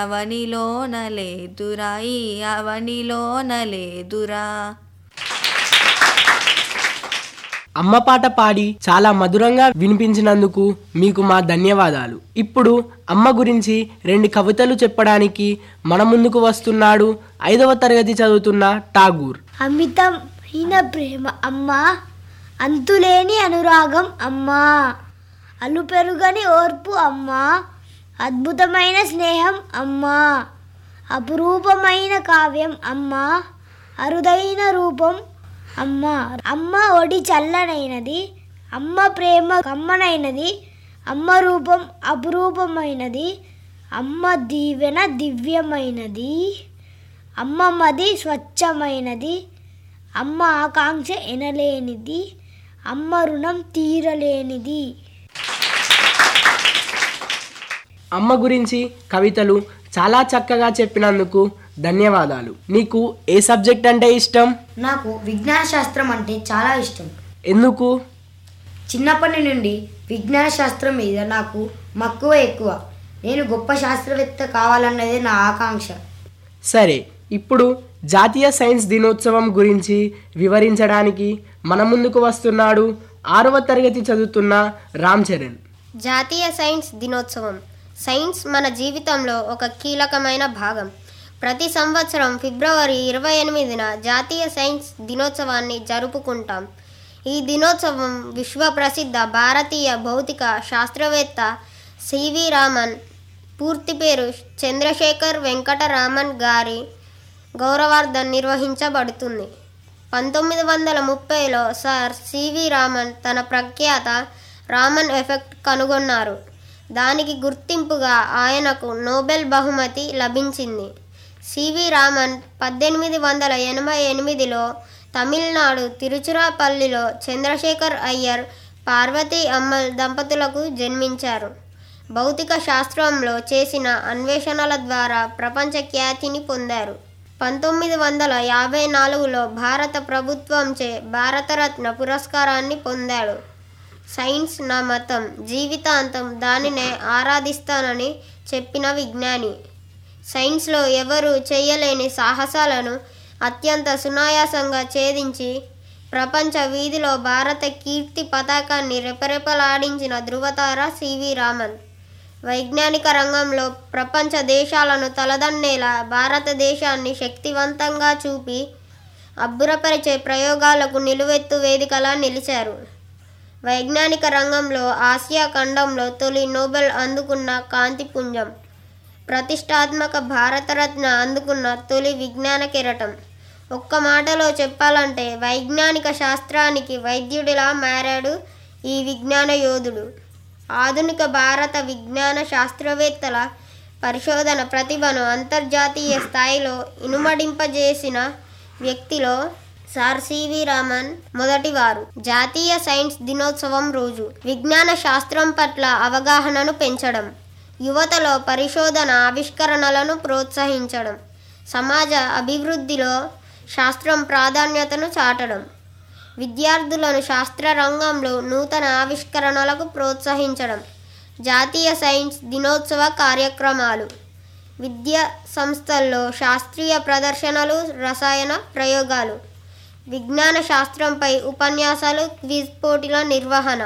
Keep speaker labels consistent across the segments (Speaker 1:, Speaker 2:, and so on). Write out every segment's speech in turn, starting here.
Speaker 1: అవనిలోన లేదురా ఈ అవనిలోన లేదురా
Speaker 2: అమ్మ పాట పాడి చాలా మధురంగా వినిపించినందుకు మీకు మా ధన్యవాదాలు ఇప్పుడు అమ్మ గురించి రెండు కవితలు చెప్పడానికి మన ముందుకు వస్తున్నాడు ఐదవ తరగతి చదువుతున్న ఠాగూర్
Speaker 3: అమితమైన ప్రేమ అమ్మా అంతులేని అనురాగం అమ్మా అలుపెరుగని ఓర్పు అమ్మా అద్భుతమైన స్నేహం అమ్మా అపురూపమైన కావ్యం అమ్మా అరుదైన రూపం అమ్మా అమ్మ ఒడి చల్లనైనది అమ్మ ప్రేమ కమ్మనైనది అమ్మ రూపం అపురూపమైనది అమ్మ దీవెన దివ్యమైనది అమ్మ మది స్వచ్ఛమైనది అమ్మ ఆకాంక్ష ఎనలేనిది అమ్మ రుణం తీరలేనిది
Speaker 2: అమ్మ గురించి కవితలు చాలా చక్కగా చెప్పినందుకు ధన్యవాదాలు నీకు ఏ సబ్జెక్ట్ అంటే ఇష్టం
Speaker 4: నాకు విజ్ఞాన శాస్త్రం అంటే చాలా ఇష్టం
Speaker 2: ఎందుకు
Speaker 4: చిన్నప్పటి నుండి విజ్ఞాన శాస్త్రం మీద నాకు మక్కువ ఎక్కువ నేను గొప్ప శాస్త్రవేత్త కావాలన్నదే నా ఆకాంక్ష
Speaker 2: సరే ఇప్పుడు జాతీయ సైన్స్ దినోత్సవం గురించి వివరించడానికి మన ముందుకు వస్తున్నాడు ఆరవ తరగతి చదువుతున్న రామ్ చరణ్
Speaker 5: జాతీయ సైన్స్ దినోత్సవం సైన్స్ మన జీవితంలో ఒక కీలకమైన భాగం ప్రతి సంవత్సరం ఫిబ్రవరి ఇరవై ఎనిమిదిన జాతీయ సైన్స్ దినోత్సవాన్ని జరుపుకుంటాం ఈ దినోత్సవం విశ్వ ప్రసిద్ధ భారతీయ భౌతిక శాస్త్రవేత్త సివి రామన్ పూర్తి పేరు చంద్రశేఖర్ వెంకటరామన్ గారి గౌరవార్థం నిర్వహించబడుతుంది పంతొమ్మిది వందల ముప్పైలో సార్ సివి రామన్ తన ప్రఖ్యాత రామన్ ఎఫెక్ట్ కనుగొన్నారు దానికి గుర్తింపుగా ఆయనకు నోబెల్ బహుమతి లభించింది సివి రామన్ పద్దెనిమిది వందల ఎనభై ఎనిమిదిలో తమిళనాడు తిరుచిరాపల్లిలో చంద్రశేఖర్ అయ్యర్ పార్వతీ అమ్మల్ దంపతులకు జన్మించారు భౌతిక శాస్త్రంలో చేసిన అన్వేషణల ద్వారా ప్రపంచ ఖ్యాతిని పొందారు పంతొమ్మిది వందల యాభై నాలుగులో భారత ప్రభుత్వంచే భారతరత్న పురస్కారాన్ని పొందాడు సైన్స్ నా మతం జీవితాంతం దానినే ఆరాధిస్తానని చెప్పిన విజ్ఞాని సైన్స్లో ఎవరు చేయలేని సాహసాలను అత్యంత సునాయాసంగా ఛేదించి ప్రపంచ వీధిలో భారత కీర్తి పతాకాన్ని రెపరెపలాడించిన ధృవతార సివి రామన్ వైజ్ఞానిక రంగంలో ప్రపంచ దేశాలను తలదన్నేలా భారతదేశాన్ని శక్తివంతంగా చూపి అబ్బురపరిచే ప్రయోగాలకు నిలువెత్తు వేదికలా నిలిచారు వైజ్ఞానిక రంగంలో ఆసియా ఖండంలో తొలి నోబెల్ అందుకున్న కాంతిపుంజం ప్రతిష్టాత్మక భారతరత్న అందుకున్న తొలి విజ్ఞాన కెరటం ఒక్క మాటలో చెప్పాలంటే వైజ్ఞానిక శాస్త్రానికి వైద్యుడిలా మారాడు ఈ విజ్ఞాన యోధుడు ఆధునిక భారత విజ్ఞాన శాస్త్రవేత్తల పరిశోధన ప్రతిభను అంతర్జాతీయ స్థాయిలో ఇనుమడింపజేసిన వ్యక్తిలో సార్ సివి రామన్ మొదటివారు జాతీయ సైన్స్ దినోత్సవం రోజు విజ్ఞాన శాస్త్రం పట్ల అవగాహనను పెంచడం యువతలో పరిశోధన ఆవిష్కరణలను ప్రోత్సహించడం సమాజ అభివృద్ధిలో శాస్త్రం ప్రాధాన్యతను చాటడం విద్యార్థులను శాస్త్ర రంగంలో నూతన ఆవిష్కరణలకు ప్రోత్సహించడం జాతీయ సైన్స్ దినోత్సవ కార్యక్రమాలు విద్యా సంస్థల్లో శాస్త్రీయ ప్రదర్శనలు రసాయన ప్రయోగాలు విజ్ఞాన శాస్త్రంపై ఉపన్యాసాలు క్విజ్ పోటీల నిర్వహణ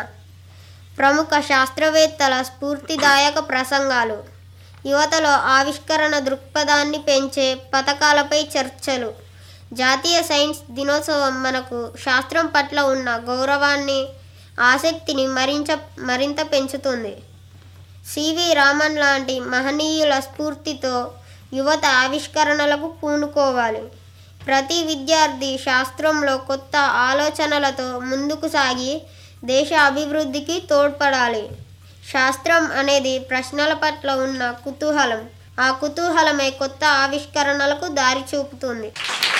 Speaker 5: ప్రముఖ శాస్త్రవేత్తల స్ఫూర్తిదాయక ప్రసంగాలు యువతలో ఆవిష్కరణ దృక్పథాన్ని పెంచే పథకాలపై చర్చలు జాతీయ సైన్స్ దినోత్సవం మనకు శాస్త్రం పట్ల ఉన్న గౌరవాన్ని ఆసక్తిని మరించ మరింత పెంచుతుంది సివి రామన్ లాంటి మహనీయుల స్ఫూర్తితో యువత ఆవిష్కరణలకు పూనుకోవాలి ప్రతి విద్యార్థి శాస్త్రంలో కొత్త ఆలోచనలతో ముందుకు సాగి దేశ అభివృద్ధికి తోడ్పడాలి శాస్త్రం అనేది ప్రశ్నల పట్ల ఉన్న కుతూహలం ఆ కుతూహలమే కొత్త ఆవిష్కరణలకు దారి చూపుతుంది